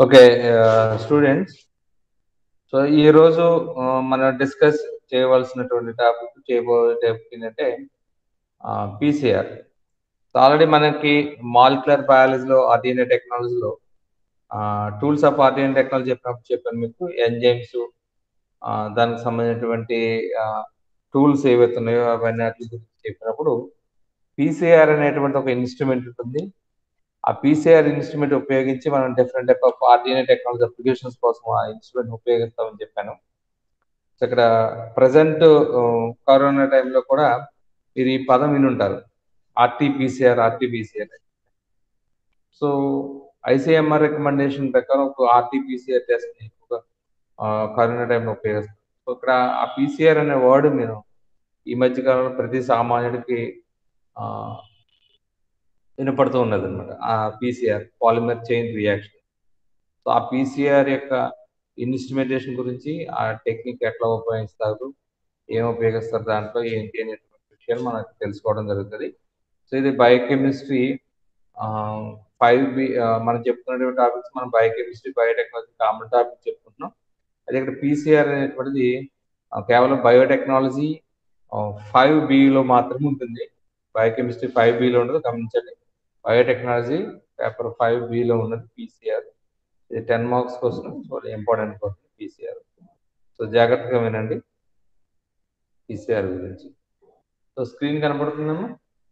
Okay students so ఈ రోజు ఆ, మనం డిస్కస్ చేయవలసినటువంటి టాపిక్ చేయబోయే టాపిక్ ఏంటంటే పీసీఆర్ ఆల్రెడీ మనకి మాలిక్యులర్ బయాలజీలో ఆర్డిఎన్ఏ టెక్నాలజీలో టూల్స్ ఆఫ్ ఆర్డిఎన్ఏ టెక్నాలజీ చెప్పినప్పుడు చెప్పాను మీకు ఎంజైమ్స్ దానికి సంబంధించినటువంటి టూల్స్ ఏవైతే ఉన్నాయో అవన్నీ వాటి గురించి చెప్పినప్పుడు పీసీఆర్ అనేటువంటి ఒక ఇన్స్ట్రుమెంట్ ఉంటుంది ఆ పీసీఆర్ ఇన్స్ట్రుమెంట్ ఉపయోగించి మనం different type of rDNA technology applications కోసం ఆ ఇన్స్ట్రుమెంట్ ఉపయోగిస్తామని చెప్పాను సో ఇక్కడ ప్రజెంట్ కరోనా టైంలో కూడా మీరు ఈ పదం వినుంటారు RTPCR RTPCR so ICMR recommendation ప్రకారం ఒక ఆర్టీపీసీఆర్ టెస్ట్ ఎక్కువగా కరోనా టైంలో ఉపయోగిస్తారు సో ఇక్కడ ఆ పీసీఆర్ అనే వర్డ్ మీరు ఈ మధ్య కాలంలో ప్రతి సామాన్యుడికి ఆ, వినపడుతూ ఉన్నది అనమాట ఆ PCR polymer chain reaction so ఆ పీసీఆర్ యొక్క ఇన్స్ట్రుమెంటేషన్ గురించి ఆ టెక్నిక్ ఎట్లా ఉపయోగిస్తారు ఏం ఉపయోగిస్తారు దాంట్లో ఏంటి అనేటువంటి విషయాలు మనకు తెలుసుకోవడం జరుగుతుంది సో ఇది బయోకెమిస్ట్రీ ఫైవ్ బి మనం చెప్తున్నటువంటి టాపిక్స్ మనం బయోకెమిస్ట్రీ బయోటెక్నాలజీ కామన్ టాపిక్ చెప్పుకుంటున్నాం అదే ఇక్కడ పీసీఆర్ అనేటువంటిది ఆ, కేవలం బయోటెక్నాలజీ ఫైవ్ బిలో మాత్రమే ఉంటుంది బయోకెమిస్ట్రీ ఫైవ్ బిలో ఉండదు గమనించండి బయోటెక్నాలజీ పేపర్ ఫైవ్ బిలో ఉన్నది పీసీఆర్ ఇది టెన్ మార్క్స్ కోసం ఇంపార్టెంట్ కోసం పీసీఆర్ సో జాగ్రత్తగా వినండి పీసీఆర్ గురించి సో స్క్రీన్ కనపడుతుందమ్మా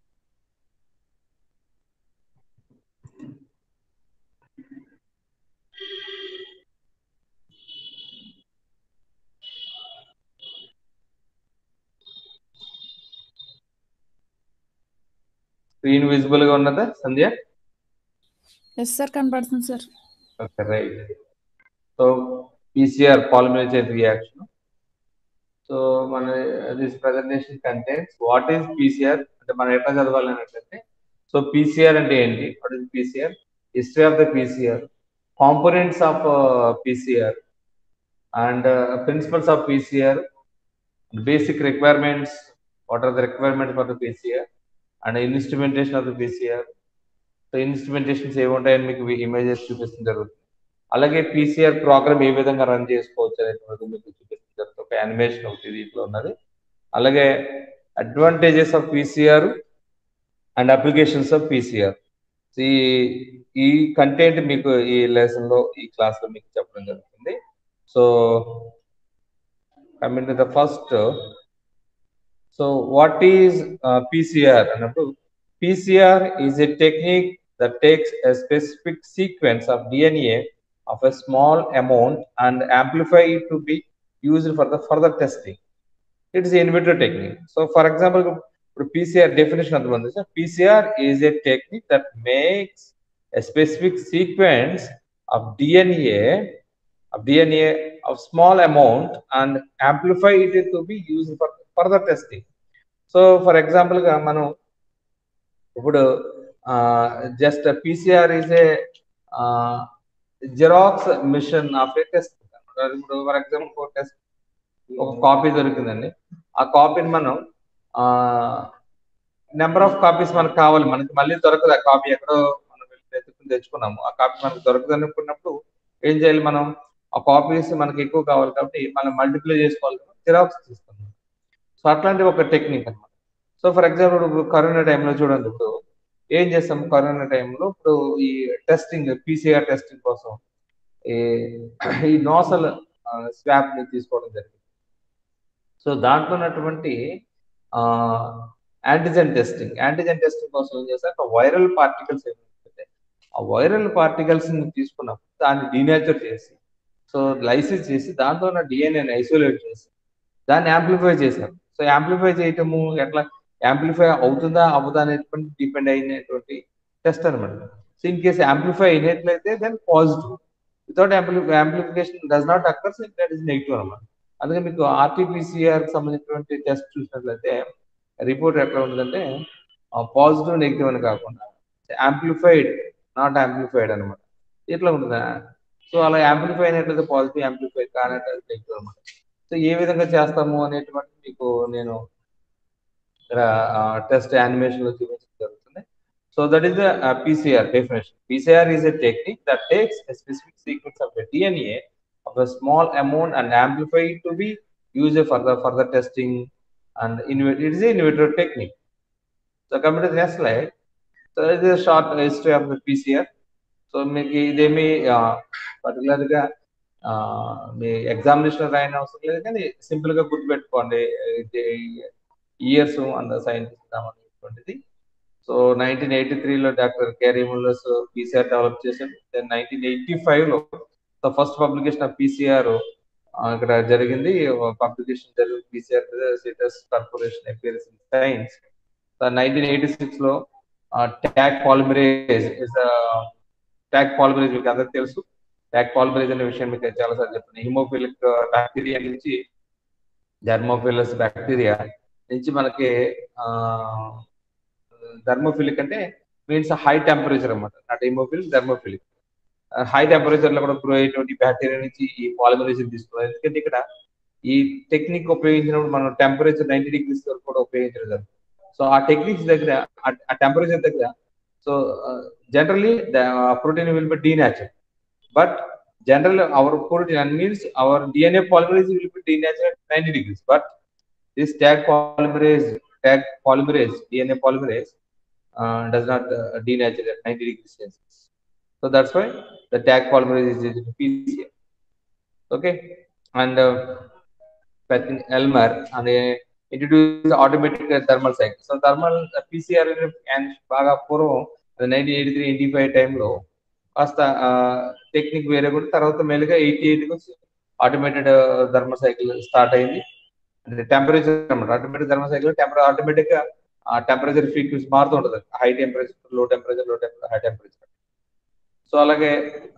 స్క్రీన్ విజిబుల్ గా ఉన్నదా సంధ్య ఎస్ సార్ కనపడుతుంది sir okay right so PCR polymerase chain reaction so మన this presentation contents what is PCR అంటే మనం ఎట్లా చదవాలి అన్నట్లయితే సో పీసీఆర్ అంటే ఏంటి what is PCR history of the PCR components of PCR and principles of PCR basic requirements what are the requirement for the PCR and instrumentation of the PCR so instrumentations ఏమి ఉంటాయని మీకు images చూపిస్తుంది జరుగుతుంది అలాగే PCR programme ఏ విధంగా run చేసుకోవచ్చు అనేటువంటి మీకు చూపిస్తుంది జరుగుతుంది ఒక యానిమేషన్ ఒకటి దీంట్లో ఉన్నది అలాగే advantages of PCR and applications of PCR ఈ ఈ కంటెంట్ మీకు ఈ లెసన్ లో ఈ క్లాస్ లో మీకు చెప్పడం జరుగుతుంది so coming to the first so what is PCR అన్నప్పుడు PCR is a technique that takes a specific sequence of DNA of a small amount and amplify it to be used for the further testing. It is in vitro technique. So, for example, PCR definition of the one is PCR is a technique that makes a specific sequence of DNA of DNA of small amount and amplify it to be used for further testing. So, for example, మనం ఇప్పుడు just PCR is a Xerox machine of a test ఇప్పుడు for example ఒక test ఒక copy దొరికిందండి ఆ కాపీని మనం number of copies మనకు కావాలి మనకి మళ్ళీ దొరకదు ఆ కాపీ ఎక్కడో మనం వెతుకుని తెచ్చుకున్నాము ఆ కాపీ మనకు దొరకదు అనుకున్నప్పుడు ఏం చేయాలి మనం ఆ కాపీస్ మనకి ఎక్కువ కావాలి కాబట్టి మనం మల్టిప్లై చేసుకోవాలి జిరాక్స్ తీసుకున్నాం సో అట్లాంటి ఒక టెక్నిక్ అనమాట సో ఫర్ ఎగ్జాంపుల్ ఇప్పుడు కరోనా టైంలో చూడండి ఇప్పుడు ఏం చేస్తాం కరోనా టైంలో ఇప్పుడు ఈ టెస్టింగ్ పీసీఆర్ టెస్టింగ్ కోసం ఈ ఈ నోసల్ స్వాప్ ని తీసుకోవడం జరిగింది సో దాంట్లో ఉన్నటువంటి యాంటిజెన్ టెస్టింగ్ యాంటిజెన్ టెస్టింగ్ కోసం ఏం చేస్తారు వైరల్ పార్టికల్స్ ఏమైతే ఆ వైరల్ పార్టికల్స్ ని తీసుకున్నప్పుడు దాన్ని డీనేచర్ చేసి సో లైసిస్ చేసి దాంట్లో ఉన్న డిఎన్ఏని ఐసోలేట్ చేసి దాన్ని యాంప్లిఫై చేశారు సో యాంప్లిఫై చేయటము ఎట్లా యాంప్లిఫై అవుతుందా అవుతుందా అనేటువంటి డిపెండ్ అయినటువంటి టెస్ట్ అనమాట సో ఇన్ కేసు యాంప్లిఫై అయినట్లయితే then positive without amplification does not occurs that is negative అనమాట అందుకే మీకు ఆర్టీపీసీఆర్ సంబంధించినటువంటి టెస్ట్ చూసినట్లయితే రిపోర్ట్ ఎట్లా ఉంటుందంటే పాజిటివ్ నెగిటివ్ అని కాకుండా యాంప్లిఫైడ్ నాట్ యాంప్లిఫైడ్ అనమాట ఇట్లా ఉంటుందా సో అలా యాంప్లిఫై అయినట్లయితే పాజిటివ్ యాంప్లిఫై కానట్లయితే నెగిటివ్ అనమాట సో ఏ విధంగా చేస్తాము అనేటువంటి మీకు నేను ఇక్కడ టెస్ట్ యానిమేషన్ లో చూపించడం జరుగుతుంది so So that is the uh, PCR definition. PCR is a technique that takes a specific sequence of the DNA of a small amount and amplify it to be used for the further testing and in, it is an in vitro technique. So coming to the next slide. So this is a short history of the PCR. So మీకు ఇదేమి particular గా ఆ, మీ examination రాయని అవసరం లేదు కానీ simple గా గుర్తుపెట్టుకోండి ఇయర్స్ అండ్ సైంటిస్ట్ అనేటువంటిది సో నైన్టీన్ ఎయిటీ త్రీలో doctor Kary Mullers PCR develop చేశారు దెన్ నైన్టీన్ ఎయిటీ ఫైవ్ లో the first publication of PCR ఇక్కడ జరిగింది పబ్లికేషన్ జరిగింది PCR Cetus corporation appears in Science nineteen eighty six లో Taq polymerase is Taq polymerase మీకు అందరికి తెలుసు ట్యాక్ పాలిమరేజ్ అనే విషయం మీకు చాలా సార్లు చెప్తున్నాను హిమోఫిలిక్ బ్యాక్టీరియా నుంచి జర్మోఫిలస్ బ్యాక్టీరియా నుంచి మనకి ధర్మోఫిలిక్ అంటే మీన్స్ హై టెంపరేచర్ అనమాట not hemophilic thermophilic high temperature లో కూడా గ్రో అయ్యేటువంటి బ్యాక్టీరియా నుంచి ఈ పాలిమరేషన్ తీసుకున్నారు ఎందుకంటే ఇక్కడ ఈ టెక్నిక్ ఉపయోగించినప్పుడు మనం టెంపరేచర్ నైన్టీ డిగ్రీస్ వరకు కూడా ఉపయోగించడం జరుగుతుంది సో ఆ టెక్నిక్స్ దగ్గర ఆ టెంపరేచర్ దగ్గర so generally protein will be denatural but generally our protein means our DNA polymerase will be denatured at 90 degrees. But this tag polymerase, tag polymerase, DNA polymerase uh, does not uh, denature at 90 degrees Celsius. So that's why the tag polymerase is used in PCR. Okay, and uh, Patrick Elmer and they introduced automatic thermal cycle. So thermal uh, PCR and బాగా పూర్వం nineteen eighty three eighty five టైంలో కాస్త technique వేరే కూడా తర్వాత మెల్లిగా eighty eight వచ్చి automated thermo cycle start అయింది అంటే టెంపరేచర్ అనమాట ఆటోమేటిక్ ధర్మ సైకిల్ టెంపరే ఆటోమేటిక్ గా ఆ టెంపరేచర్ ఫ్రీక్వెన్సీ మారుతూ ఉంటుంది high temperature low temperature low temperature high temperature so అలాగే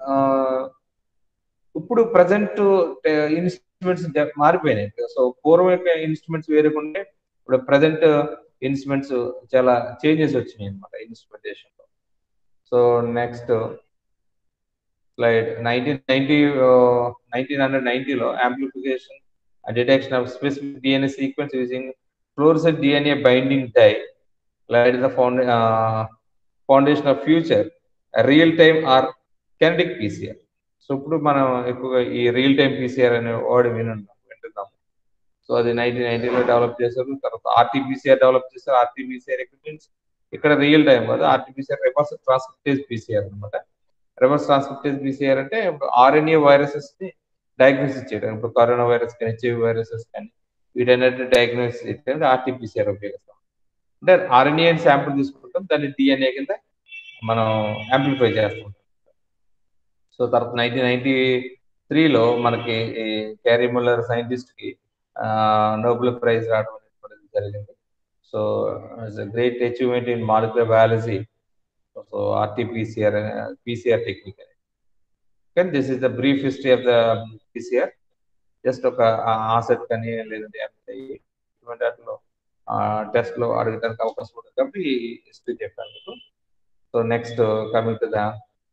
ఇప్పుడు ప్రజెంట్ ఇన్స్ట్రుమెంట్స్ మారిపోయినాయి సో పూర్వం యొక్క ఇన్స్ట్రుమెంట్స్ వేరే ఉంటే ఇప్పుడు ప్రజెంట్ ఇన్స్ట్రుమెంట్స్ చాలా చేంజెస్ వచ్చినాయి అనమాట ఇన్స్ట్రుమెంటేషన్ లో సో నెక్స్ట్ slide 1990 uh, 1990 లో amplification and detection of specific DNA sequence using fluorescent DNA binding dye laid the found, uh, foundation of future real time or kinetic PCR so ఇప్పుడు మనం ఎక్కువగా ఈ real time PCR అనే word వినున్నాం వింటున్నాం so అది nineteen నైన్టీలో develop చేశారు తర్వాత ఆర్టీపీసీఆర్ డెవలప్ చేశారు ఆర్టీపీసీఆర్ మీన్స్ ఇక్కడ రియల్ టైం కాదు ఆర్టీపీసీఆర్ రివర్స్ ట్రాన్స్క్రిప్టేజ్ పీసీఆర్ అనమాట రివర్స్ ట్రాన్స్క్రిప్టేజ్ పీసీఆర్ అంటే ఆర్ఎన్ఏ వైరసెస్ ని డయాగ్నోసిస్ చేయడం ఇప్పుడు కరోనా వైరస్ కానీ హెచ్ఐవి వైరసెస్ కానీ వీటన్నిటిని డయాగ్నోసిస్ చేయడానికి ఆర్టీపీసీఆర్ ఉపయోగిస్తాం అంటే ఆర్ఎన్ఏ శాంపుల్ తీసుకుంటాం దాన్ని డిఎన్ఏ కింద మనం యాంప్లిఫై చేస్తాం సో తర్వాత నైన్టీన్ నైన్టీ త్రీలో మనకి క్యారీ ముల్లర్ సైంటిస్ట్ కి నోబెల్ ప్రైజ్ రావడం అనేది జరిగింది so great achievement in molecular biology so RTPCR PCR technique అని కానీ this is the brief history of the PCR just ఒక ఆసెట్ కానీ లేదంటే ఇటువంటి వాటిలో టెస్ట్ లో అడగడానికి అవకాశం ఉంటుంది కాబట్టి హిస్టరీ చెప్పాను మీకు so next coming to the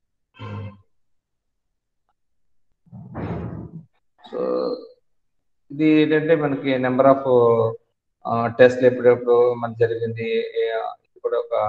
so ఇది ఏంటంటే మనకి నెంబర్ ఆఫ్ టెస్ట్లు ఎప్పుడెప్పుడు మనకి జరిగింది ఇది కూడా ఒక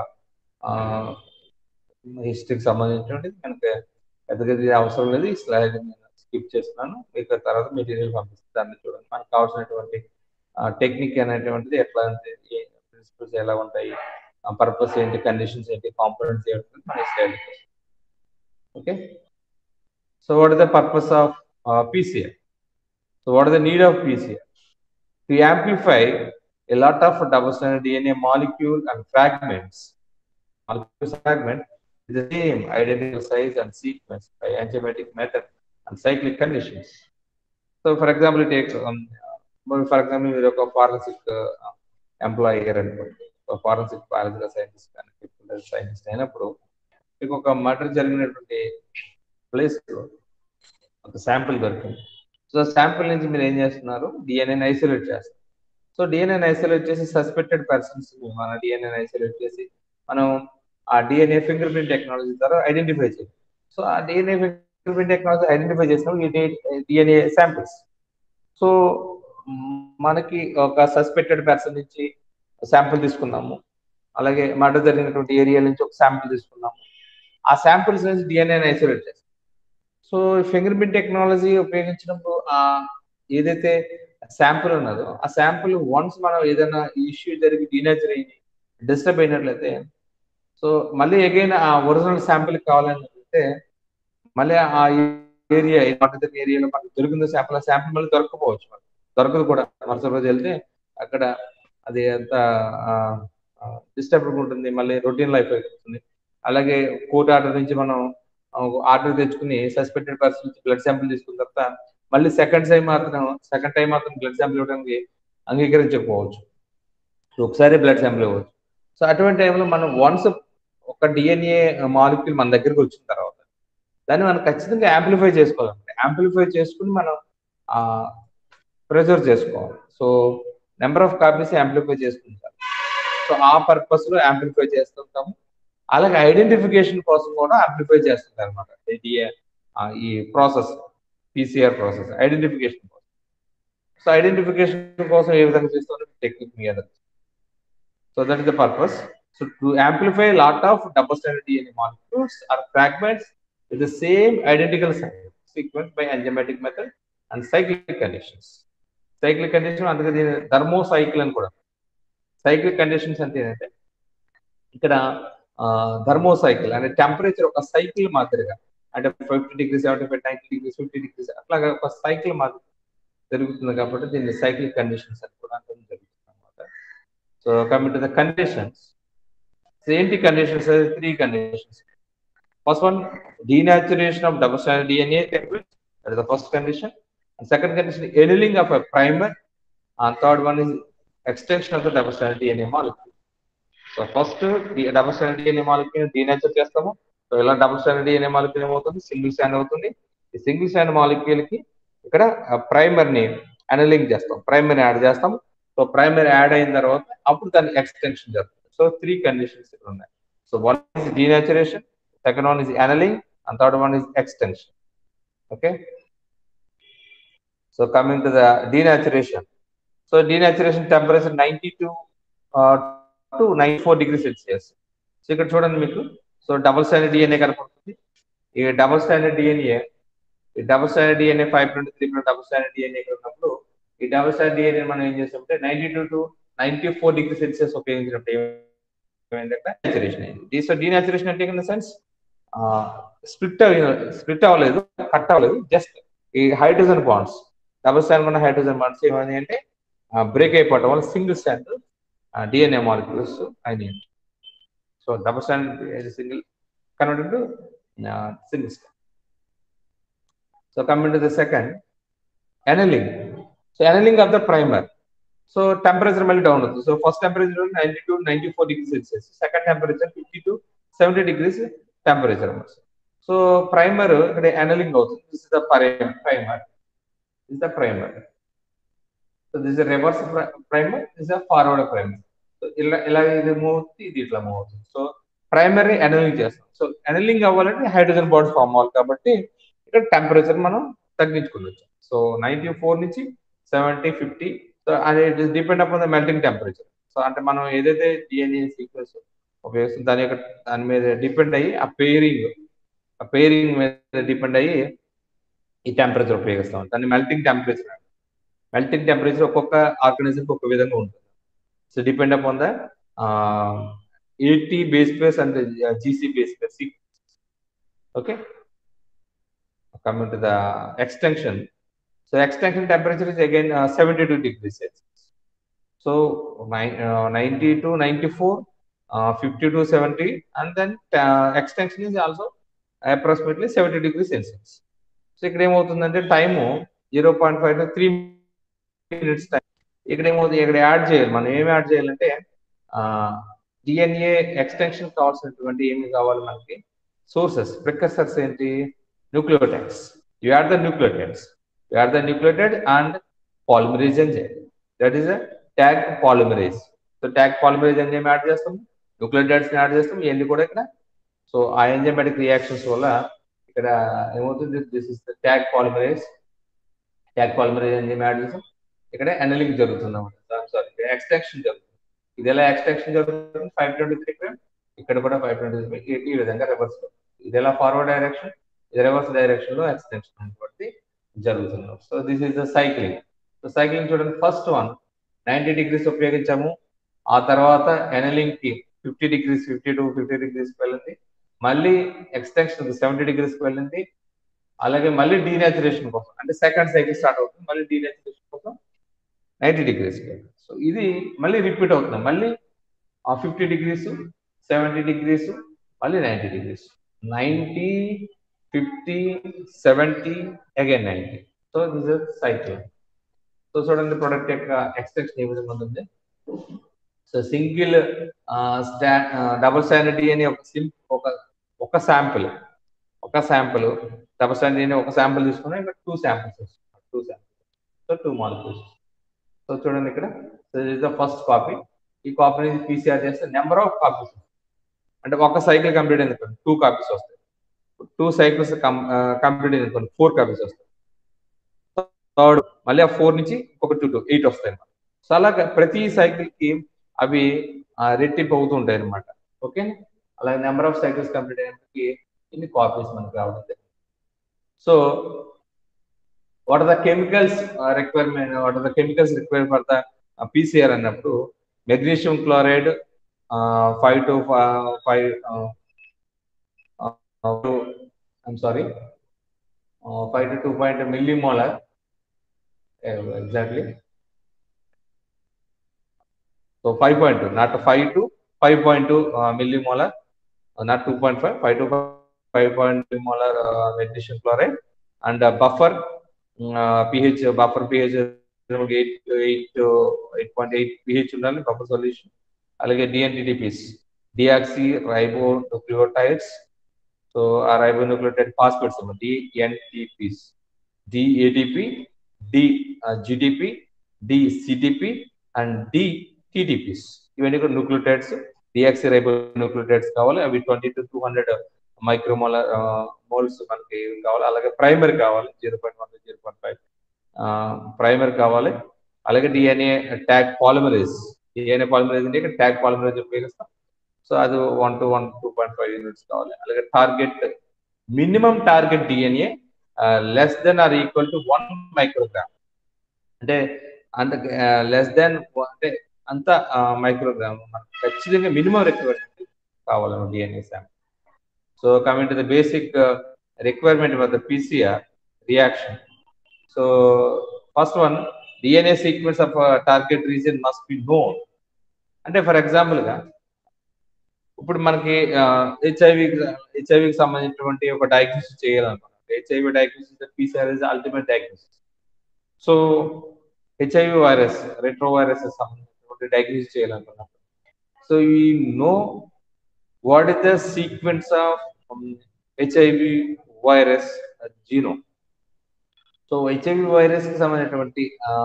హిస్టరీకి సంబంధించినది మనకి పెద్దగా అవసరం లేదు ఈ స్లైడ్ నేను స్కిప్ చేస్తున్నాను మీకు తర్వాత మెటీరియల్ పంపిస్తాను దాన్ని చూడండి మనకు కావాల్సినటువంటి టెక్నిక్ అనేటువంటిది ఎట్లా ప్రిన్సిపల్స్ ఎలా ఉంటాయి పర్పస్ ఏంటి కండిషన్స్ ఏంటి కాంపోనెంట్స్ ఏంటి మన slide okay so what is the purpose of PCR so what is the need of PCR to amplify a lot of double-stranded DNA molecule and fragments. Molecule fragment is the same identical size and sequence by enzymatic method and cyclic conditions. So, for example, take um, for example, మీరు ఒక forensic employee అనుకోండి ఒక forensic biological scientist కానీ scientist అయినప్పుడు మీకు ఒక murder జరిగినటువంటి place లో ఒక శాంపుల్ దొరికింది సో శాంపుల్ నుంచి మీరు ఏం చేస్తున్నారు డిఎన్ఏని ఐసోలేట్ చేస్తారు సో డిఎన్ఏ ఐసోలేట్ చేసి సస్పెక్టెడ్ పర్సన్స్ మన డిఎన్ఏ ఐసోలేట్ చేసి మనం ఆ డిఎన్ఏ ఫింగర్ ప్రింట్ టెక్నాలజీ ద్వారా ఐడెంటిఫై చేయాలి సో ఆ DNA finger print technology identify చేసినప్పుడు డిఎన్ఏ శాంపిల్స్ సో మనకి ఒక సస్పెక్టెడ్ పర్సన్ నుంచి శాంపుల్ తీసుకున్నాము అలాగే మర్డర్ జరిగినటువంటి ఏరియా నుంచి ఒక శాంపిల్ తీసుకున్నాం ఆ శాంపిల్స్ నుంచి డిఎన్ఏని ఐసోలేట్ చేస్తాం సో ఫింగర్ ప్రింట్ టెక్నాలజీ ఉపయోగించినప్పుడు ఆ ఏదైతే శాంపుల్ ఉన్నదో ఆ శాంపుల్ వన్స్ మనం ఏదైనా ఇష్యూ జరిగి డీనేచర్ అయ్యి డిస్టర్బ్ అయినట్లయితే సో మళ్ళీ ఎగైన్ ఆ ఒరిజినల్ శాంపిల్ కావాలంటే మళ్ళీ ఆ ఏరియా మర్డర్ ఏరియాలో మనకు దొరికిందో శాంపుల్ ఆ శాంపుల్ మళ్ళీ దొరకపోవచ్చు మనకు దొరకదు కూడా మరుసటి రోజు వెళ్తే అక్కడ అది అంత డిస్టర్బ్ ఉంటుంది మళ్ళీ రొటీన్ లైఫ్ అయిపోతుంది అలాగే కోర్టు ఆర్డర్ నుంచి మనం ఆర్డర్ తెచ్చుకుని సస్పెక్టెడ్ పర్సన్ నుంచి బ్లడ్ శాంపిల్ తీసుకున్న తర్వాత మళ్ళీ సెకండ్ టైం మాత్రం సెకండ్ టైం మాత్రం బ్లడ్ శాంపిల్ ఇవ్వడానికి అంగీకరించకపోవచ్చు ఒకసారి బ్లడ్ శాంపిల్ ఇవ్వచ్చు సో అటువంటి టైంలో మనం వన్స్ ఒక డిఎన్ఏ మాలిక్యూల్ మన దగ్గరికి వచ్చిన తర్వాత దాన్ని మనం ఖచ్చితంగా యాంప్లిఫై చేసుకోవాలంటే యాంప్లిఫై చేసుకుని మనం ప్రిజర్వ్ చేసుకోవాలి so number of copies amplify చేసుకుంటాం సో ఆ పర్పస్ లో యాంప్లిఫై చేస్తుంటాము అలాగే ఐడెంటిఫికేషన్ కోసం కూడా యాంప్లిఫై చేస్తుంటారు అనమాట ఈ ప్రాసెస్ పీసీఆర్ ప్రాసెస్ ఐడెంటిఫికేషన్ కోసం సో ఐడెంటిఫికేషన్ కోసం ఏ విధంగా చేస్తామో టెక్నిక్ మీ other so that is the purpose so to amplify lot of double standard DNA molecules or fragments with the same identical sequence by enzymatic method and cyclic conditions cyclic condition అందుకే దీని thermo cycle అని కూడా cyclic conditions అంటే ఏంటంటే ఇక్కడ thermo cycle అంటే temperature ఒక cycle మాదిరిగా అంటే fifty degree seventy five ninety degrees fifty degrees అట్లాగా ఒక సైకిల్ మాదిరి జరుగుతుంది కాబట్టి దీన్ని సైక్లిక్ కండిషన్స్ అని కూడా అంటే జరుగుతుంది అనమాట so coming to the conditions ఏంటి conditions three conditions first one denaturation of double standard DNA template that is the first condition and second condition annealing of a primer and third one is extension of the double stranded DNA molecule so first double standard DNA molecule denature చేస్తాము so ఇలా double standard DNA molecule ఏమవుతుంది single stand అవుతుంది ఈ single stand molecule కి ఇక్కడ primer ని annealing చేస్తాం primer add చేస్తాం సో ప్రైమర్ యాడ్ అయిన తర్వాత అప్పుడు దాన్ని ఎక్స్టెన్షన్ చేస్తాం సో త్రీ కండిషన్స్ ఇక్కడ ఉన్నాయి so one is denaturation second one is annealing and third one is extension okay So coming to the denaturation. So denaturation temperature 92 uh, to 94 degrees Celsius. సో ఇక్కడ చూడండి మీకు సో డబుల్ స్టాండర్డ్ డిఎన్ఏ కనపడుతుంది ఈ double standard DNA ఈ double standard DNA five twenty three double standard DNA ఉన్నప్పుడు ఈ double standard DNA మనం ఏం చేస్తామంటే ninety two to ninety four degree Celsius ఉపయోగించినప్పుడు ఏమైందంటే నేచురేషన్ అయింది సో డీనేచురేషన్ అంటే in the sense split split అవ్వలేదు కట్ అవ్వలేదు జస్ట్ ఈ హైడ్రోజన్ బాండ్స్ డబుల్ స్టాండ్ ఉన్న హైడ్రోజన్ బాండ్స్ ఏమైంది అంటే బ్రేక్ అయిపోవటం వల్ల సింగిల్ స్టాండ్ డిఎన్ఏ మాలిక్యూల్స్ అయినాయి so double stand single converted to single stand so coming to the second annealing so annealing of the primer so temperature మళ్ళీ down అవుతుంది so first temperature ninety to ninety four degree Celsius second temperature fifty to seventy degrees temperature so primer ఇక్కడ annealing అవుతుంది this is the primer is the primer. So this is a reverse primer, this is a forward primer. So ఇలా ఇలా ఇది move అవుతుంది ఇది ఇట్లా move అవుతుంది so primary అనలింగ్ చేస్తాం సో అనలింగ్ అవ్వాలంటే హైడ్రోజన్ బాండ్స్ ఫామ్ అవ్వాలి కాబట్టి ఇక్కడ టెంపరేచర్ మనం తగ్గించుకోవచ్చు సో నైన్టీ ఫోర్ నుంచి సెవెంటీ ఫిఫ్టీ సో అది it is depend upon the melting temperature so అంటే మనం ఏదైతే డిఎన్ఏ సీక్వెన్స్ ఉపయోగిస్తుంది దాని యొక్క దాని మీద డిపెండ్ అయ్యి ఆ పేరింగ్ ఆ పేరింగ్ మీద డిపెండ్ అయ్యి ఈ టెంపరేచర్ ఉపయోగిస్తాం దాన్ని మెల్టింగ్ టెంపరేచర్ మెల్టింగ్ టెంపరేచర్ ఒక్కొక్క ఆర్గనైజర్కి ఒక్క విధంగా ఉంటుంది so depend upon the AT base pairs and GC base pairs okay coming to the extension so extension temperature is again seventy two degree Celsius so ninety to ninety four fifty to seventy and then extension is also approximately seventy degree Celsius so ఇక్కడ ఏమవుతుందంటే time zero point five three minutes time ఇక్కడ ఏమవుతుంది ఇక్కడ add చేయాలి మనం ఏమి add చేయాలంటే DNA extension కావాల్సినటువంటి ఏమి కావాలి మనకి సోర్సెస్ ప్రికసర్స్ ఏంటి nucleotides you add the nucleotides you add the nucleotide and polymerase enzyme that is a Taq polymerase so Taq polymerase enzyme add చేస్తాం న్యూక్లియోటైడ్స్ యాడ్ చేస్తాం ఇవన్నీ కూడా ఇక్కడ సో ఆ ఎంజైమాటిక్ రియాక్షన్స్ వల్ల ఇక్కడ ఏమవుతుంది this is the Taq polymerase Taq polymerase enzyme add చేసాం ఇక్కడ అనలింగ్ జరుగుతుంది అన్నమాట సారీ ఎక్స్టెన్షన్ జరుగుతుంది ఇది ఎలా ఎక్స్టెన్షన్ జరుగుతుంది ఫైవ్ ట్వంటీ త్రీ ప్రైమ్ ఇక్కడ కూడా ఫైవ్ ట్వంటీ త్రీ ఈ విధంగా రివర్స్ ఇది ఎలా ఫార్వర్డ్ డైరెక్షన్ ఇది రివర్స్ డైరెక్షన్ లో ఎక్స్టెన్షన్ అనేది జరుగుతుంది so this is the cycling so cycling చూడండి ఫస్ట్ వన్ నైన్టీ డిగ్రీస్ ఉపయోగించాము ఆ తర్వాత ఎనలింగ్ కి fifty degrees fifty to fifty degrees వెళ్ళింది మళ్ళీ ఎక్స్టెన్షన్ సెవెంటీ డిగ్రీస్ వెళ్ళింది అలాగే మళ్ళీ డీనేచురేషన్ కోసం అంటే సెకండ్ సైకిల్ స్టార్ట్ అవుతుంది మళ్ళీ డీనేచురేషన్ కోసం నైంటీ డిగ్రీస్ సో ఇది మళ్ళీ రిపీట్ అవుతుంది మళ్ళీ ఫిఫ్టీ డిగ్రీస్ సెవెంటీ డిగ్రీస్ మళ్ళీ ninety degrees ninety fifty seventy again ninety so this is cycle so చూడండి ప్రొడక్ట్ యొక్క ఎక్స్టెన్షన్ ఏ విధంగా ఉంటుంది సో సింగిల్ స్టా డబుల్ స్టాండర్డ్ అని ఒక సిం ఒక ఒక శాంపుల్ ఒక శాంపుల్ డబుల్ స్టాండర్డ్ అని ఒక శాంపుల్ తీసుకున్నాం ఇక్కడ టూ శాంపుల్స్ వస్తున్నాయి two samples so two molecules so చూడండి ఇక్కడ so is the first copy ఈ కాపీ పీసీఆర్ చేస్తే నెంబర్ ఆఫ్ కాపీస్ అంటే ఒక సైకిల్ కంప్లీట్ అయింది టూ కాపీస్ వస్తాయి టూ సైకిల్స్ కంప్లీట్ అయింది అనుకోండి ఫోర్ కాపీస్ వస్తాయి థర్డ్ మళ్ళీ ఆ ఫోర్ నుంచి ఒక టూ టూ ఎయిట్ వస్తాయి అన్నమాట సో అలాగా ప్రతి సైకిల్ కి అవి రెట్టింపు అవుతూ ఉంటాయి అనమాట ఓకే అలాగే నెంబర్ ఆఫ్ సైకిల్స్ కంప్లీట్ అయ్యేందుకు ఇన్ని కాపీస్ మనకు రావడం so what are the chemicals requirement what are the chemicals require for the PCR అన్నప్పుడు magnesium chloride five to five I'm sorry five to two point millimolar exactly so five point two not five to five point two millimolar not two point five five to five point molar magnesium chloride and buffer pH buffer pH eight eight eight point eight pH ఉండాలి buffer solution అలాగే dNTPs deoxyribonucleotides so ఆ ribonucleotide phosphates dNTPs dATP D GDP D CTP and D TTPs ఇవన్నీ కూడా nucleotides deoxyribonucleotides కావాలి అవి twenty to two hundred micromoles మనకి కావాలి అలాగే ప్రైమర్ కావాలి zero point one zero point five primer కావాలి అలాగే DNA Taq polymerase DNA polymerase అంటే ఇక్కడ ట్యాగ్ పాలిమరేజ్ ఉపయోగిస్తాం సో అది one to one two point five units కావాలి అలాగే target minimum target DNA less than or equal to one microgram అంటే అంత లెస్ దెన్ అంటే అంత మైక్రోగ్రామ్ మనకు ఖచ్చితంగా మినిమం రిక్వైర్మెంట్ కావాలి DNA sample so coming to the basic requirement for the PCR reaction so first one DNA sequence of target region must be known అంటే for example గా ఇప్పుడు మనకి హెచ్ఐవి హెచ్ఐవికి సంబంధించినటువంటి ఒక డయాగ్నోసిస్ చేయాలనుకున్నాం HIV diagnosis PCR is ultimate diagnosis so HIV virus retrovirus సంబంధించినటువంటి డయాగ్నోసిస్ చేయాలనుకున్నాం సో ఈ know what is the sequence of HIV virus genome so HIV virus కి సంబంధించినటువంటి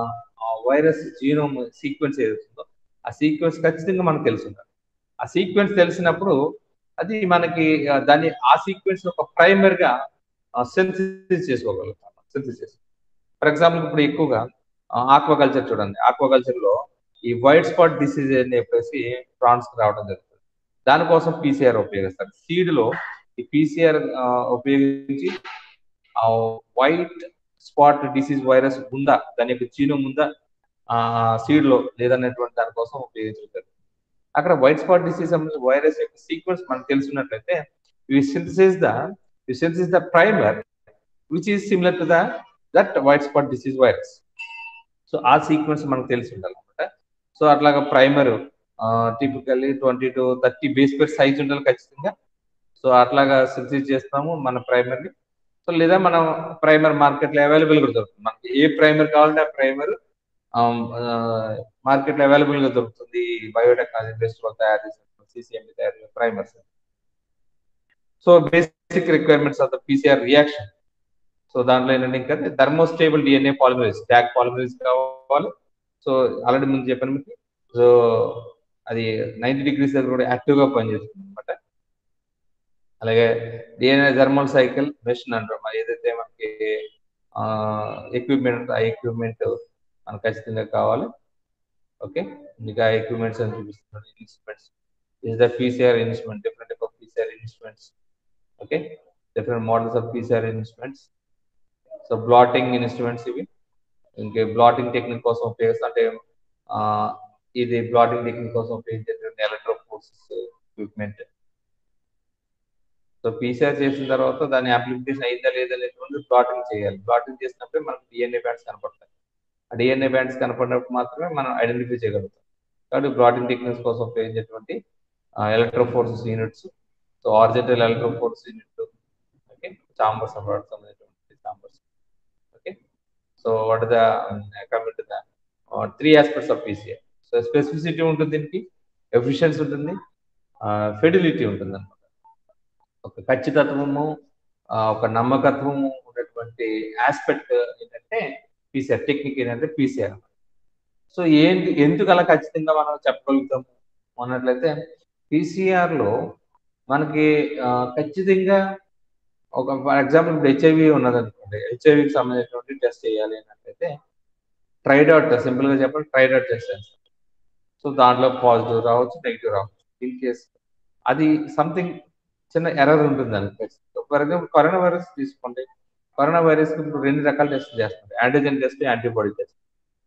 వైరస్ జీనోమ్ సీక్వెన్స్ ఏదైతుందో ఆ సీక్వెన్స్ ఖచ్చితంగా మనకు తెలుసుండాలి ఆ సీక్వెన్స్ తెలిసినప్పుడు అది మనకి దాన్ని ఆ సీక్వెన్స్ ఒక ప్రైమర్ గా సెన్సిస్ చేసుకోగలుగుతాం సెన్సిస్ ఫర్ ఎగ్జాంపుల్ ఇప్పుడు ఎక్కువగా ఆక్వాకల్చర్ చూడండి ఆక్వాకల్చర్ లో ఈ వైట్ స్పాట్ డిసీజ్ అని చెప్పేసి ప్రాన్స్ రావడం జరుగుతుంది దానికోసం పీసీఆర్ ఉపయోగిస్తారు సీడ్ లో ఈ పీసీఆర్ ఉపయోగించి వైట్ స్పాట్ డిసీజ్ వైరస్ ఉందా దాని యొక్క జీనోమ్ ఉందా ఆ సీడ్ లో లేదన్నటువంటి దానికోసం ఉపయోగించుకుంటారు అక్కడ వైట్ స్పాట్ డిసీజ్ సంబంధించిన వైరస్ యొక్క సీక్వెన్స్ మనకు తెలుసున్నట్లయితే we synthesis the we synthesis the primer which is similar to the that white spot disease virus so ఆ సీక్వెన్స్ మనకు తెలిసి ఉండాలి అనమాట సో అట్లాగా primer typically twenty to thirty base pair size ఉండాలి ఖచ్చితంగా సో అట్లాగా సింథసిస్ చేస్తాము మన ప్రైమర్ని సో లేదా మనం ప్రైమర్ మార్కెట్లో అవైలబుల్ గా దొరుకుతుంది మనకి ఏ ప్రైమర్ కావాలంటే ఆ ప్రైమర్ మార్కెట్లో అవైలబుల్ గా దొరుకుతుంది బయోటెక్నాలజీ బేస్డ్ లో తయారు చేసిన సిసిఎంబి తయారు చేసిన primers so basic requirements of the PCR reaction so దాంట్లో ఏంటంటే ఇంకా thermostable DNA polymerase Taq polymerase కావాలి సో ఆల్రెడీ ముందు చెప్పాను మీకు సో అది నైన్టీ డిగ్రీస్ దగ్గర కూడా యాక్టివ్ గా పనిచేస్తుంది అనమాట అలాగే డిఎన్ఏ థర్మల్ సైకిల్ మెషిన్ అంటాం ఏదైతే మనకి ఎక్విప్మెంట్ ఆ ఎక్విప్మెంట్ మనకు ఖచ్చితంగా కావాలి ఓకే ఇంకా ఎక్విప్మెంట్స్ అని చూపిస్తున్నాడు instruments is the PCR instrument different type of PCR instruments okay different models of PCR instruments so blotting instruments ఇవి ఇంకే బ్లాటింగ్ టెక్నిక్ కోసం ఉపయోగిస్తా అంటే ఆ, ఇది బ్లాటింగ్ టెక్నిక్ కోసం ఉపయోగించేటువంటి electrophoresis equipment so PCR చేసిన తర్వాత దాని అప్లికేషన్ అయిందా లేదా అనేటువంటి ప్లాటింగ్ చేయాలి ప్లాటింగ్ చేసినప్పుడే మనకు డిఎన్ఏ బ్యాండ్స్ కనపడతాయి ఆ డిఎన్ఏ బ్యాండ్స్ కనపడినప్పుడు మాత్రమే మనం ఐడెంటిఫై చేయగలుగుతాం కాబట్టి ప్లాటింగ్ టెక్నిక్స్ కోసం ఉపయోగించేటువంటి electrophoresis units so horizontal electrophoresis unit okay chambers సంబంధించినటువంటి chambers okay so what the commit the three aspects of PCR so specificity ఉంటుంది దీనికి ఎఫిషియన్సీ ఉంటుంది ఫెడిలిటీ ఉంటుంది అనమాట ఒక ఖచ్చితత్వము ఆ, ఒక నమ్మకత్వము ఉన్నటువంటి ఆస్పెక్ట్ ఏంటంటే పీసీఆర్ టెక్నిక్ ఏంటంటే పీసీఆర్ సో ఏంటి ఎందుకు అలా ఖచ్చితంగా మనం చెప్పగలుగుతాము అన్నట్లయితే PCR లో మనకి ఆ, ఖచ్చితంగా ఒక ఫర్ ఎగ్జాంపుల్ ఇప్పుడు హెచ్ఐవి ఉన్నది అనుకోండి హెచ్ఐవికి సంబంధించినటువంటి టెస్ట్ చేయాలి అన్నట్లయితే ట్రైడాట్ సింపుల్ గా చెప్పాలి ట్రైడాట్ టెస్ట్ చేస్తాం సో దాంట్లో పాజిటివ్ రావచ్చు నెగిటివ్ రావచ్చు ఇన్ కేస్ అది సంథింగ్ చిన్న ఎర్రర్ ఉంటుంది దానికి ఫర్ ఎగ్జాంపుల్ కరోనా వైరస్ తీసుకోండి కరోనా వైరస్ ఇప్పుడు రెండు రకాల టెస్ట్ చేస్తుంది antigen test antibody test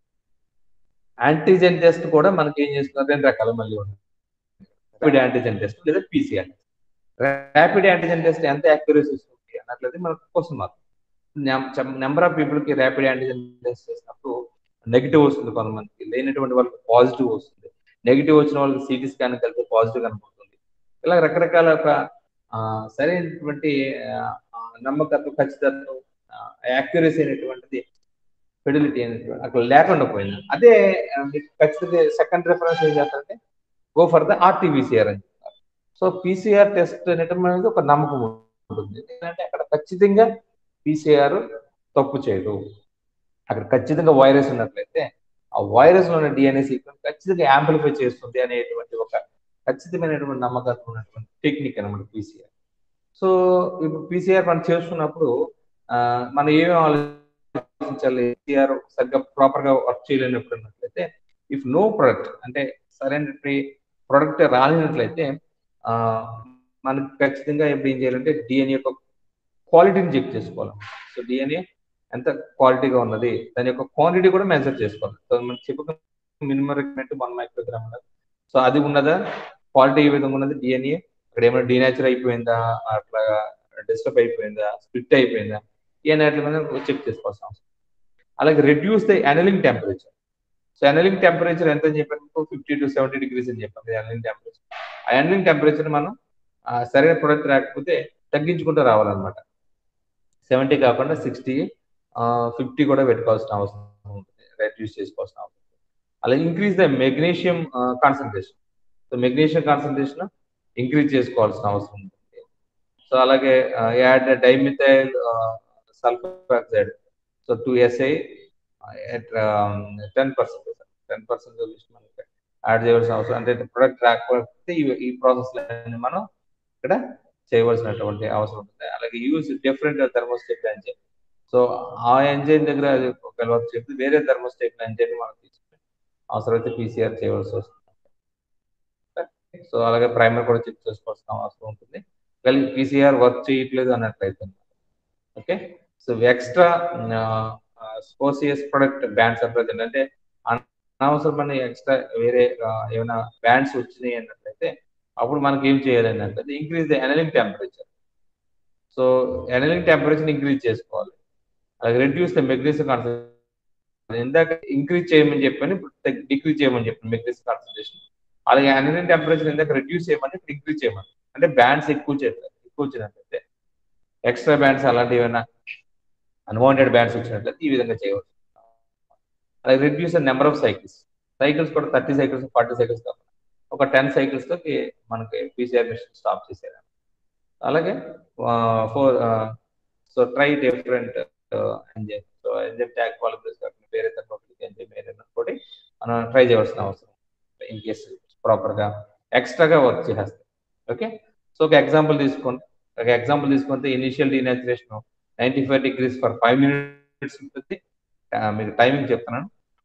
antigen test కూడా మనకి ఏం చేస్తున్నారు రెండు రకాలు మళ్ళీ ఉన్నాయి ర్యాపిడ్ యాంటీజెన్ టెస్ట్ లేదా పీసీఆర్ ర్యాపిడ్ యాంటీజెన్ టెస్ట్ ఎంత యాక్యురసీ వస్తుంది అన్నట్లయితే మనకు question mark number of people కి ర్యాపిడ్ యాంటీజెన్ టెస్ట్ చేసినప్పుడు నెగిటివ్ వస్తుంది కొంతమందికి లేనటువంటి వాళ్ళకి పాజిటివ్ వస్తుంది నెగిటివ్ వచ్చిన వాళ్ళకి సిటీ స్కాన్ కలిపి పాజిటివ్ కనపడుతుంది ఇలా రకరకాల ఒక ఆ, సరైనటువంటి ఆ, ఆ, నమ్మకత్వం ఖచ్చితత్వం యాక్యురసీ అనేటువంటిది ఫెడిలిటీ అనేటువంటి అక్కడ లేకుండా పోయింది అదే ఆ, మీకు ఖచ్చితంగా సెకండ్ రెఫరెన్స్ ఏం చేస్తారంటే గో ఫర్ ద ఆర్టీవీసీఆర్ అని చెప్తారు సో పీసీఆర్ టెస్ట్ అనేటువంటి ఒక నమ్మకం ఉంటుంది ఎందుకంటే అక్కడ ఖచ్చితంగా పీసీఆర్ తప్పు చేయదు అక్కడ ఖచ్చితంగా వైరస్ ఉన్నట్లయితే ఆ వైరస్ లో ఉన్న డిఎన్ఏ సీక్వెన్స్ ఖచ్చితంగా యాంప్లిఫై చేస్తుంది అనేటువంటి ఒక ఖచ్చితమైనటువంటి నమ్మకత్వం ఉన్నటువంటి టెక్నిక్ అనమాట పీసీఆర్ సో ఇప్పుడు పీసీఆర్ మనం చేస్తున్నప్పుడు ఆ, మనం ఏమేమి ఆలోచించాలి పీసీఆర్ సరిగ్గా ప్రాపర్ గా వర్క్ చేయలేనప్పుడు అన్నట్లయితే ఇఫ్ నో ప్రొడక్ట్ అంటే సరైన ప్రొడక్ట్ రాలినట్లయితే ఆ, మనకి ఖచ్చితంగా ఇప్పుడు ఏం చేయాలంటే డిఎన్ఏ యొక్క క్వాలిటీని చెక్ చేసుకోవాలి సో డిఎన్ఏ ఎంత క్వాలిటీగా ఉన్నది దాని యొక్క క్వాంటిటీ కూడా మెజర్ చేసుకోవాలి సో మనం చెప్పుకున్న మినిమం రిక్వైర్మెంట్ వన్ మైక్రోగ్రామ్ ఉన్నది సో అది ఉన్నదా క్వాలిటీ ఏ విధంగా ఉన్నది డిఎన్ఏ ఇక్కడ ఏమైనా డీనేచర్ అయిపోయిందా అట్లా డిస్టర్బ్ అయిపోయిందా స్ప్లిట్ అయిపోయిందా ఏ అట్ల మీద చెక్ చేసుకోవాల్సిన అవసరం అలాగే reduce the annealing temperature so annealing temperature ఎంత అని చెప్పాను ఫిఫ్టీ టు సెవెంటీ డిగ్రీస్ అని చెప్పాను అనలింగ్ టెంపరేచర్ ఆ అనలింగ్ టెంపరేచర్ మనం ఆ, సరైన ప్రొడక్ట్ రాకపోతే తగ్గించుకుంటూ రావాలన్నమాట సెవెంటీ కాకుండా సిక్స్టీ ఫిఫ్టీ కూడా పెట్టుకోవాల్సిన అవసరం ఉంటుంది రెడ్యూస్ చేసుకోవాల్సిన అవసరం ఉంటుంది. అలాగే increase the magnesium concentration so magnesium concentration increase చేసుకోవాల్సిన అవసరం ఉంటుంది సో అలాగే add dimethyl sulphur oxide so two SI ten percent ten percent మనకి యాడ్ చేయవలసిన అవసరం అంటే ప్రొడక్ట్ రాకపోతే ఈ- ఈ ప్రాసెస్ మనం ఇక్కడ చేయవలసినటువంటి అవసరం ఉంటుంది అలాగే use different thermostat enzyme so ఆ ఎంజైన్ దగ్గర అది ఒకవేళ వర్క్ చెప్తే వేరే థర్మోస్టేట్ ఎంజైన్ మనం తీసుకుని అవసరమైతే పీసీఆర్ చేయవలసి వస్తుంది సో అలాగే ప్రైమర్ కూడా చెక్ చేసుకోవాల్సిన అవసరం ఉంటుంది ఒకవేళ పీసీఆర్ వర్క్ చేయట్లేదు అన్నట్లయితే okay so extra spurious product bands are present అంటే అనవసరమైన ఎక్స్ట్రా వేరే ఆ, ఏమైనా బ్యాండ్స్ వచ్చినాయి అన్నట్లయితే అప్పుడు మనకి ఏం చేయాలి అంటే increase the annealing temperature so annealing temperature increase చేసుకోవాలి అలాగే రెడ్యూస్ ద మెగ్నీషియం కాన్సన్ట్రేషన్ ఇందాక ఇంక్రీజ్ చేయమని చెప్పాను ఇప్పుడు డిక్రీజ్ చేయమని చెప్పాను మెగ్నీషియం కాన్సన్ట్రేషన్ అలాగే ఎనలింగ్ టెంపరేచర్ ఇందాక రెడ్యూస్ చేయమని ఇప్పుడు ఇంక్రీజ్ చేయమని అంటే బ్యాండ్స్ ఎక్కువ చేస్తారు ఎక్కువ వచ్చినట్లయితే ఎక్స్ట్రా బ్యాండ్స్ అలాంటివి ఏమైనా అన్వాంటెడ్ బ్యాండ్స్ వచ్చినట్లయితే ఈ విధంగా చేయవచ్చు అలాగే reduce the number of cycles cycles కూడా థర్టీ సైకిల్స్ ఫార్టీ సైకిల్స్ కాకుండా ఒక టెన్ సైకిల్స్ తోకి మనకి పీసీఆర్ మిషన్ స్టాప్ చేసేది అలాగే four so try different enzyme so enzyme Taq qualifies కాకుండా వేరే థర్మోఫిలిక్ ఎంజైమ్ ఏదైనా కూడా మనం ట్రై చేయవలసిన అవసరం ఇన్ కేస్ ప్రాపర్ గా ఎక్స్ట్రాగా వర్క్ చేసేస్తాం ఓకే సో ఒక ఎగ్జాంపుల్ తీసుకోండి ఒక ఎగ్జాంపుల్ తీసుకుంటే initial denaturation ninety five degrees for five minutes ఉంటుంది ఆ, మీకు టైమింగ్ చెప్తున్నాను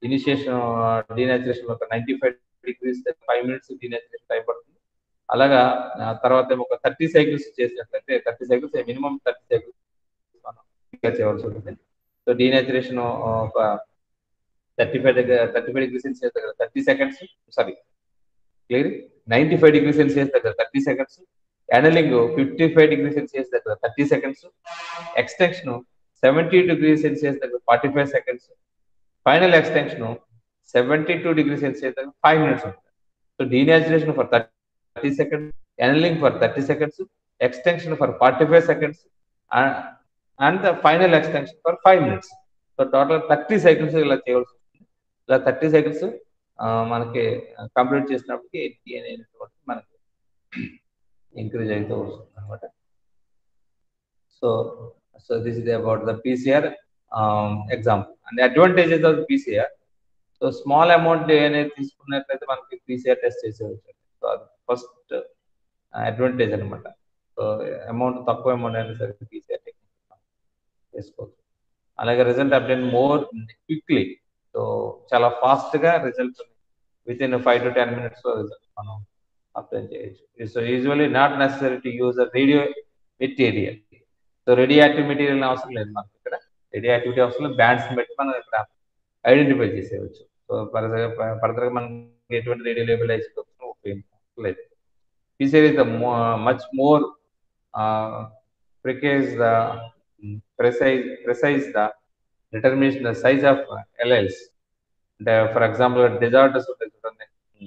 ఇనిషియేషన్ డీనాచురేషన్ ఒక ninety five degrees five minutes denaturation time పడుతుంది అలాగా ఆ, తర్వాత ఏమో ఒక థర్టీ సైకిల్స్ చేసినట్లయితే thirty cycles minimum thirty cycles మనం చేయవలసి ఉంటుంది సో డీనాచురేషన్ ఒక థర్టీ ఫైవ్ దగ్గర థర్టీ ఫైవ్ డిగ్రీ సెల్సియస్ దగ్గర thirty seconds sorry clear ninety five degree Celsius దగ్గర thirty seconds annealing fifty five degree Celsius దగ్గర thirty seconds extension seventy degree Celsius దగ్గర forty five seconds final extension seventy two degree Celsius దగ్గర five minutes ఉంటుంది so denaturation for thirty seconds annealing for thirty seconds extension for forty five seconds and the final extension for five minutes so total thirty cycles ఇలా చేయవలసి ఉంటుంది ఇలా thirty cycles మనకి complete చేసినప్పటికి eighty అనేటువంటి మనకి increase అవుతూ వస్తుంది అనమాట so so this is about the PCR example and advantages of PCR so small amount అనేది తీసుకున్నట్లయితే మనకి పీసీఆర్ టెస్ట్ చేసేవచ్చు సో అది ఫస్ట్ అడ్వాంటేజ్ అనమాట సో అమౌంట్ తక్కువ అమౌంట్ అయినా సరే పీసీఆర్ టెక్నిక్ చేసుకోవచ్చు అలాగే result update more quickly so చాలా ఫాస్ట్ గా result with in five to ten minutes లో రిజల్ట్ మనం అప్లై చేయొచ్చు so usually not necessary to use radio material so radioactive material అవసరం లేదు మనకి ఇక్కడ రేడియో యాక్టివిటీ అవసరం లేదు బ్యాండ్స్ బట్టి మనం ఇక్కడ ఐడెంటిఫై చేసేయచ్చు సో ఫర్దర్ ఫర్దర్ గా మనం ఎటువంటి రేడియో లేబుల్ ఉపయోగించలేదు PCR is the much more precise the precise precise the determination the size of LLs. The, for example, disorders ఉంటాయి చూడండి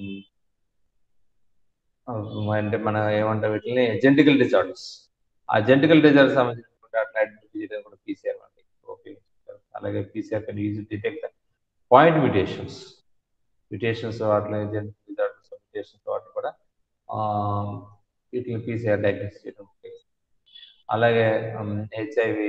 ఉమ్, అంటే మన ఏమంటాం వీటిని జెంటికల్ డిజార్డర్స్ ఆ జెంటికల్ డిజార్డర్ సంబంధించిన అట్లా ఐడెంటిఫై చేయడం కూడా పీసీఆర్ మనకి ఉపయోగిస్తారు అలాగే PCR can use detect point mutations mutations అట్లా జెంటికల్ డిజార్డర్స్ మ్యూటేషన్స్ వాటి కూడా ఆ, వీటిని పీసీఆర్ డయాగ్నోస్ చేయడం ఉపయోగిస్తారు అలాగే హెచ్ఐవి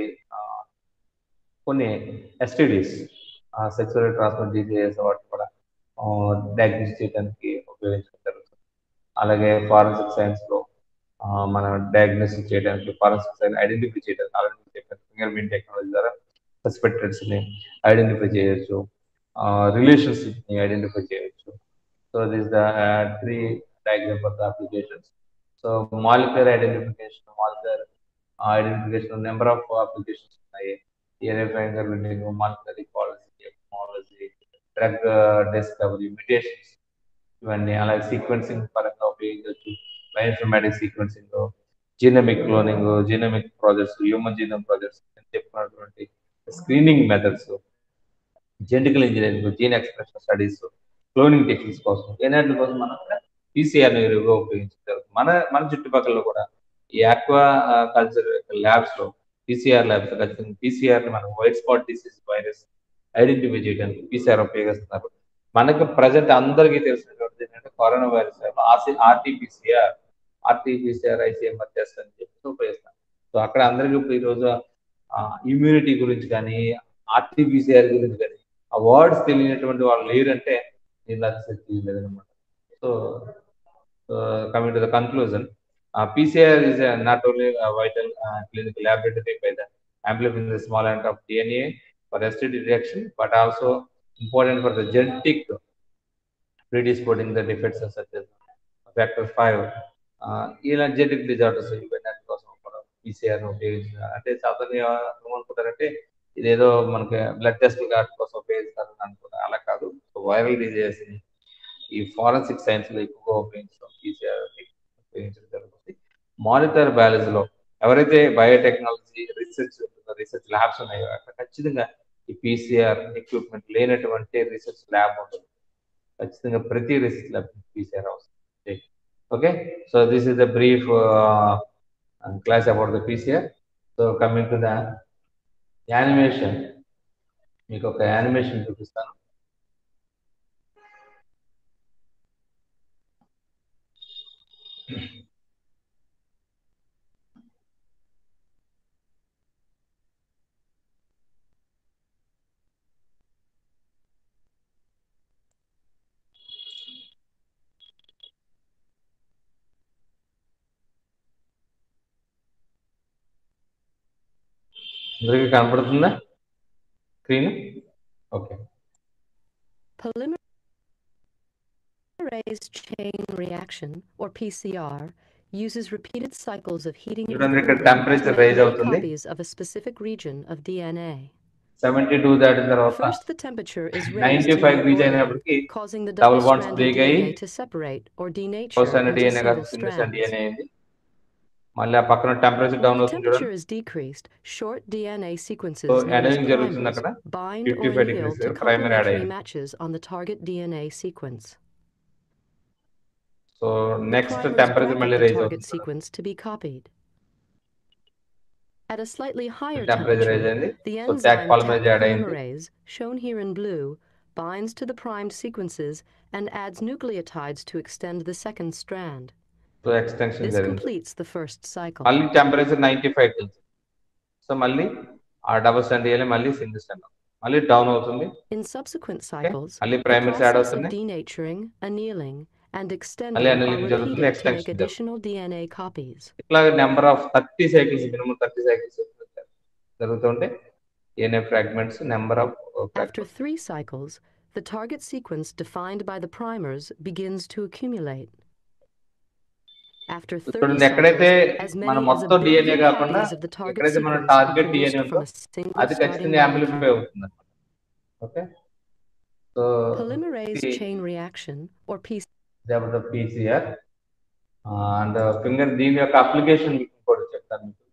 కొన్ని ఎస్టీడీస్ సెక్చువల్ ట్రాన్స్మిట్ డిజీజెస్ వాటి కూడా డయాగ్నోస్ చేయడానికి ఉపయోగించడం జరుగుతుంది అలాగే ఫారెన్సిక్ సైన్స్ లో ఆ, మనం డయాగ్నోసిస్ చేయడానికి ఫారెన్సిక్ సైన్స్ ఐడెంటిఫై చేయడానికి ఆల్రెడీ చెప్పాను ఫింగర్ ప్రింట్ టెక్నాలజీ ద్వారా సస్పెక్టెడ్స్ ని ఐడెంటిఫై చేయొచ్చు రిలేషన్షిప్ ని ఐడెంటిఫై చేయొచ్చు so this the three diagram for the applications so molecular identification molecular identification number of applications ఉన్నాయి area finger building molecular ecology technology drug discovery mutations ఇవన్నీ అలాగే sequencing పరంగా ఉపయోగించవచ్చు bioinformatic sequencing genomic cloning genomic projects human genome projects చెప్పుకున్నటువంటి screening methods genetical engineering gene expression studies cloning techniques కోసం ఏనాటి కోసం మనం పీసీఆర్ ఎరువుగా ఉపయోగించారు మన మన చుట్టుపక్కల కూడా ఈ ఆక్వా కల్చర్ ల్యాబ్స్ లో పీసీఆర్ ల్యాబ్స్ ఖచ్చితంగా పీసీఆర్ ని మనం white spot disease virus identify చేయడానికి పీసీఆర్ ఉపయోగిస్తున్నారు మనకు ప్రజెంట్ అందరికీ తెలిసినటువంటి ఏంటంటే corona virus RTPCR RTPCR ICMR test అని చెప్పి ఉపయోగిస్తాం సో అక్కడ అందరికీ ఇప్పుడు ఈరోజు ఇమ్యూనిటీ గురించి కానీ ఆర్టీపీసీఆర్ గురించి కానీ ఆ వర్డ్స్ తెలియనటువంటి వాళ్ళు లేరంటే నేను అది లేదనమాట so coming to the conclusion PCR is not only vital clinical laboratory by the amplifying the small amount of DNA for STD detection, but also important for the genetic predisposing the defects such as factor 5 ఇలా genetic disorders ఇవన్నీ కోసం కూడా PCR ఉపయోగించారు అంటే సాధారణ ఏమనుకుంటారంటే ఇదేదో మనకి బ్లడ్ టెస్ట్ వాటి కోసం ఉపయోగిస్తారు అనుకుంటారు అలా కాదు వైరల్ డిజీజెస్ ని ఈ ఫారెన్సిక్ సైన్స్ లో ఎక్కువగా ఉపయోగించడం పీసీఆర్ ఉపయోగించడం జరుగుతుంది మానిటర్ బయాలజీలో ఎవరైతే బయోటెక్నాలజీ రీసెర్చ్ రీసెర్చ్ ల్యాబ్స్ ఉన్నాయో అక్కడ ఖచ్చితంగా ఈ పీసీఆర్ ఎక్విప్మెంట్ లేనటువంటి రీసెర్చ్ ల్యాబ్ ఉంటుంది ఖచ్చితంగా ప్రతి రీసెర్చ్ ల్యాబ్ పీసీఆర్ అవసరం okay so this is the brief class about the PCR so coming to the animation మీకు ఒక యానిమేషన్ చూపిస్తాను అందరికీ కనపడుతుందా screen okay Polymerase chain reaction, or PCR, uses repeated cycles of heating and చూడండి ఇక్కడ cooling temperature to make rise many అవుతుంది. copies of a specific region of DNA. Seventy two దాటిన తర్వాత First, the temperature is raised ninety to five low reach boiling, అయినప్పటికీ causing the double bonds double-stranded break అయ్యి DNA to separate or denature first into DNA కాదు single single strands. DNA అయింది మళ్ళీ ఆ పక్కన temperature down When the అవుతుంది temperature చూడండి is decreased, short DNA sequences So, known as adding జరుగుతుంది primers అక్కడ. bind or 55 anneal degrees to దగ్గర primer add complementary అయ్యింది. matches on the target DNA sequence. So The next primers temperature bracket మళ్ళీ the rise target అవుతుంది sequence to be copied. At a slightly higher temperature rise temperature, అయింది the so Taq enzyme polymerase Taq add అయింది polymerase, shown here in blue, binds to the primed sequences and adds nucleotides to extend the second strand. So extension This జరిగింది completes the first cycle. మళ్ళీ temperature ninety five so మళ్ళీ ఆ double strand DNA మళ్ళీ single strand మళ్ళీ down అవుతుంది In subsequent cycles, మళ్ళీ the primers add process of అవుతున్నాయి denaturing, annealing, and extending మళ్ళీ are annealing జరుగుతుంది, repeated to make extension జరుగుతుంది. additional DNA copies. ఇట్లా number of thirty cycles minimum thirty cycles జరుగుతుంటే DNA fragments number of After three cycles, the target sequence defined by the primers begins to accumulate. After 30 చూడండి ఎక్కడైతే cycles, as మన many as మొత్తం a DNA billion కాకుండా copies of the target ఎక్కడైతే మన sequence are target DNA produced ఉందో from a single అది starting ఖచ్చితంగా యాంప్లిఫై molecule. అవుతుంది okay so Polymerase See. chain reaction, or PC, PCR and finger దీని యొక్క అప్లికేషన్ కూడా చెప్తాను మీకు